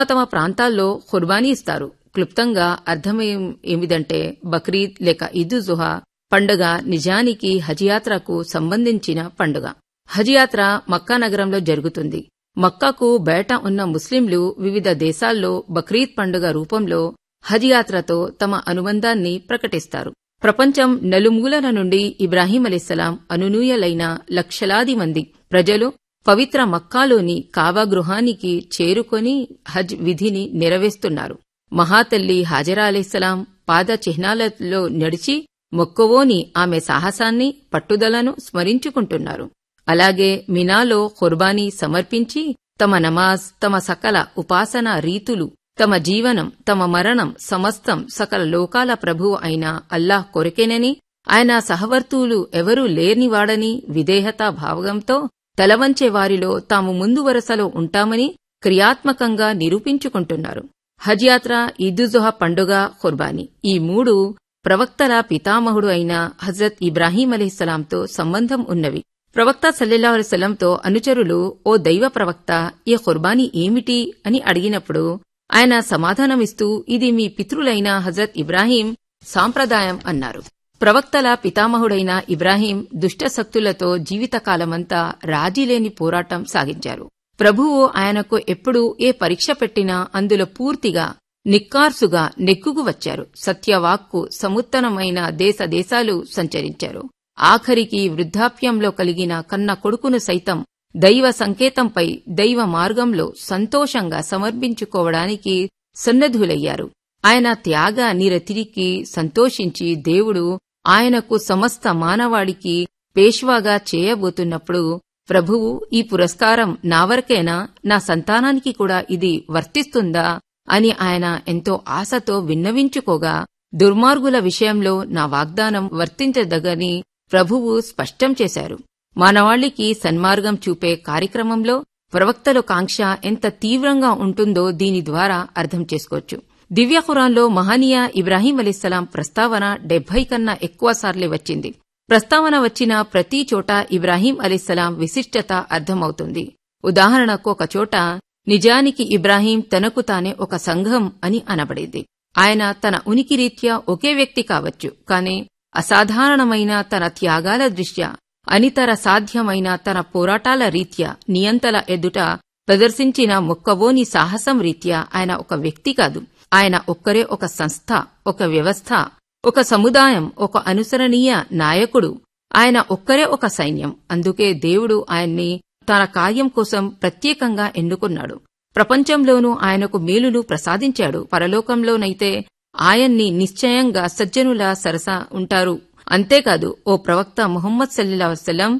తమ ప్రాంతాల్లో ఖుర్బానీ ఇస్తారు క్లుప్తంగా అర్థమేం ఏమిదంటే బక్రీద్ లేక ఈద్ జుహా పండుగ నిజానికి హజ్ యాత్రకు సంబంధించిన పండుగ హజ్ యాత్ర మక్కా నగరంలో జరుగుతుంది మక్కాకు బయట ఉన్న ముస్లింలు వివిధ దేశాల్లో బక్రీద్ పండుగ రూపంలో హజ్ యాత్రతో తమ అనుబంధాన్ని ప్రకటిస్తారు ప్రపంచం నలుమూలల నుండి ఇబ్రాహీం అలీస్లాం అనునూయలైన లక్షలాది మంది ప్రజలు పవిత్ర మక్కాలోని కావా గృహానికి చేరుకొని హజ్ విధిని నెరవేస్తున్నారు మహాతల్లి హాజరా అలీస్లాం పాద చిహ్నాలలో నడిచి మొక్కవోని ఆమె సాహసాన్ని పట్టుదలను స్మరించుకుంటున్నారు అలాగే మినాలో ఖుర్బానీ సమర్పించి తమ నమాజ్ తమ సకల ఉపాసనా రీతులు తమ జీవనం తమ మరణం సమస్తం సకల లోకాల ప్రభువు అయిన అల్లాహ్ కొరకేనని ఆయన సహవర్తువులు ఎవరూ లేర్నివాడని విధేయతా భావంతో తలవంచే వారిలో తాము ముందు వరసలో ఉంటామని క్రియాత్మకంగా నిరూపించుకుంటున్నారు హజ్ యాత్ర ఈదుజుహా పండుగ ఖుర్బానీ ఈ మూడు ప్రవక్తల పితామహుడు అయిన హజరత్ ఇబ్రాహీం అలీస్లాంతో సంబంధం ఉన్నవి ప్రవక్త సల్లెల్లా అలైస్లంతో అనుచరులు ఓ దైవ ప్రవక్త ఈ ఖుర్బానీ ఏమిటి అని అడిగినప్పుడు ఆయన సమాధానమిస్తూ ఇది మీ పితృలైన హజరత్ ఇబ్రాహీం సాంప్రదాయం అన్నారు ప్రవక్తల పితామహుడైన ఇబ్రాహీం దుష్టశక్తులతో జీవితకాలమంతా రాజీలేని పోరాటం సాగించారు ప్రభువు ఆయనకు ఎప్పుడు ఏ పరీక్ష పెట్టినా అందులో పూర్తిగా నిక్కార్సుగా నెక్కుకు వచ్చారు సత్యవాక్కు సముత్తనమైన దేశ దేశాలు సంచరించారు ఆఖరికి వృద్ధాప్యంలో కలిగిన కన్న కొడుకును సైతం దైవ సంకేతంపై దైవ మార్గంలో సంతోషంగా సమర్పించుకోవడానికి సన్నద్ధులయ్యారు ఆయన త్యాగ నిరతిరికి సంతోషించి దేవుడు ఆయనకు సమస్త మానవాడికి పేష్వాగా చేయబోతున్నప్పుడు ప్రభువు ఈ పురస్కారం నా వరకేనా నా సంతానానికి కూడా ఇది వర్తిస్తుందా అని ఆయన ఎంతో ఆశతో విన్నవించుకోగా దుర్మార్గుల విషయంలో నా వాగ్దానం వర్తించదగని ప్రభువు స్పష్టం చేశారు మానవాళికి సన్మార్గం చూపే కార్యక్రమంలో ప్రవక్తల కాంక్ష ఎంత తీవ్రంగా ఉంటుందో దీని ద్వారా అర్థం చేసుకోవచ్చు దివ్య ఖురాన్లో మహనీయ ఇబ్రాహీం అలీస్లాం ప్రస్తావన డెబ్బై కన్నా ఎక్కువసార్లే వచ్చింది ప్రస్తావన వచ్చిన ప్రతి చోట ఇబ్రాహీం అలీస్లాం విశిష్టత అర్థమవుతుంది ఉదాహరణకు ఒక చోట నిజానికి ఇబ్రాహీం తనకు తానే ఒక సంఘం అని అనబడేది ఆయన తన ఉనికి రీత్యా ఒకే వ్యక్తి కావచ్చు కాని అసాధారణమైన తన త్యాగాల దృష్ట్యా అనితర సాధ్యమైన తన పోరాటాల రీత్యా నియంతల ఎదుట ప్రదర్శించిన మొక్కవోని సాహసం రీత్యా ఆయన ఒక వ్యక్తి కాదు ఆయన ఒక్కరే ఒక సంస్థ ఒక వ్యవస్థ ఒక సముదాయం ఒక అనుసరణీయ నాయకుడు ఆయన ఒక్కరే ఒక సైన్యం అందుకే దేవుడు ఆయన్ని తన కార్యం కోసం ప్రత్యేకంగా ఎన్నుకున్నాడు ప్రపంచంలోనూ ఆయనకు మేలును ప్రసాదించాడు పరలోకంలోనైతే ఆయన్ని నిశ్చయంగా సజ్జనుల సరస ఉంటారు అంతేకాదు ఓ ప్రవక్త ముహమ్మద్ సల్లా వసలం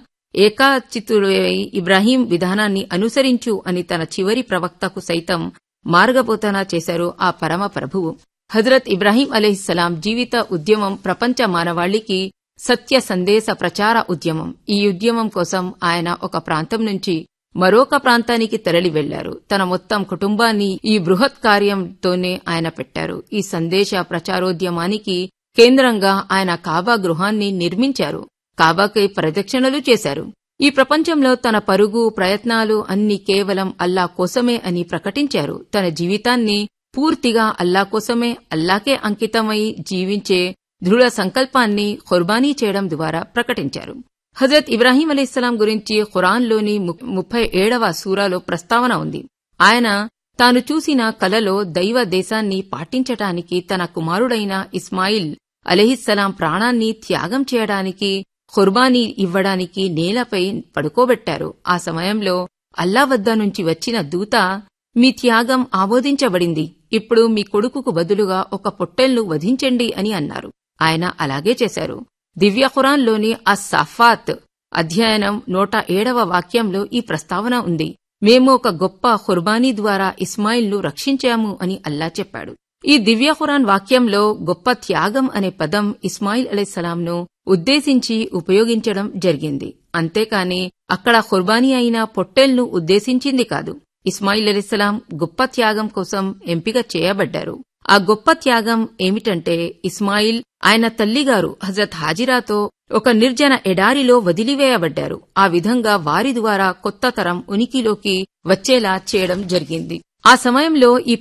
ఏకాచితుడై ఇబ్రాహీం విధానాన్ని అనుసరించు అని తన చివరి ప్రవక్తకు సైతం మార్గపోతన చేశారు ఆ పరమ ప్రభువు హజరత్ ఇబ్రాహీం అలీహిస్సలాం జీవిత ఉద్యమం ప్రపంచ మానవాళికి సత్య సందేశ ప్రచార ఉద్యమం ఈ ఉద్యమం కోసం ఆయన ఒక ప్రాంతం నుంచి మరొక ప్రాంతానికి తరలి వెళ్లారు తన మొత్తం కుటుంబాన్ని ఈ బృహత్ కార్యంతోనే ఆయన పెట్టారు ఈ సందేశ ప్రచారోద్యమానికి కేంద్రంగా ఆయన కాబా గృహాన్ని నిర్మించారు కాబాకై ప్రదక్షిణలు చేశారు ఈ ప్రపంచంలో తన పరుగు ప్రయత్నాలు అన్ని కేవలం అల్లా కోసమే అని ప్రకటించారు తన జీవితాన్ని పూర్తిగా అల్లా కోసమే అల్లాకే అంకితమై జీవించే దృఢ సంకల్పాన్ని ఖుర్బానీ చేయడం ద్వారా ప్రకటించారు హజరత్ ఇబ్రాహీం అలీస్లాం గురించి ఖురాన్లోని ముప్పై ఏడవ సూరాలో ప్రస్తావన ఉంది ఆయన తాను చూసిన కలలో దైవ దేశాన్ని పాటించటానికి తన కుమారుడైన ఇస్మాయిల్ అలహిస్సలాం ప్రాణాన్ని త్యాగం చేయడానికి ఖుర్బానీ ఇవ్వడానికి నేలపై పడుకోబెట్టారు ఆ సమయంలో అల్లా వద్ద నుంచి వచ్చిన దూత మీ త్యాగం ఆమోదించబడింది ఇప్పుడు మీ కొడుకుకు బదులుగా ఒక పొట్టెల్ను వధించండి అని అన్నారు ఆయన అలాగే చేశారు దివ్య ఖురాన్లోని అస్సాఫాత్ అధ్యయనం నూట ఏడవ వాక్యంలో ఈ ప్రస్తావన ఉంది మేము ఒక గొప్ప ఖుర్బానీ ద్వారా ఇస్మాయిల్ను రక్షించాము అని అల్లా చెప్పాడు ఈ దివ్య ఖురాన్ వాక్యంలో గొప్ప త్యాగం అనే పదం ఇస్మాయిల్ అలైసలాంను ఉద్దేశించి ఉపయోగించడం జరిగింది అంతేకాని అక్కడ ఖుర్బానీ అయిన పొట్టెల్ను ఉద్దేశించింది కాదు ఇస్మాయిల్ అలీస్లాం గొప్ప త్యాగం కోసం ఎంపిక చేయబడ్డారు ఆ గొప్ప త్యాగం ఏమిటంటే ఇస్మాయిల్ ఆయన తల్లిగారు హజరత్ హాజిరాతో ఒక నిర్జన ఎడారిలో వదిలివేయబడ్డారు ఆ విధంగా వారి ద్వారా కొత్త తరం ఉనికిలోకి వచ్చేలా చేయడం జరిగింది ఆ సమయంలో ఈ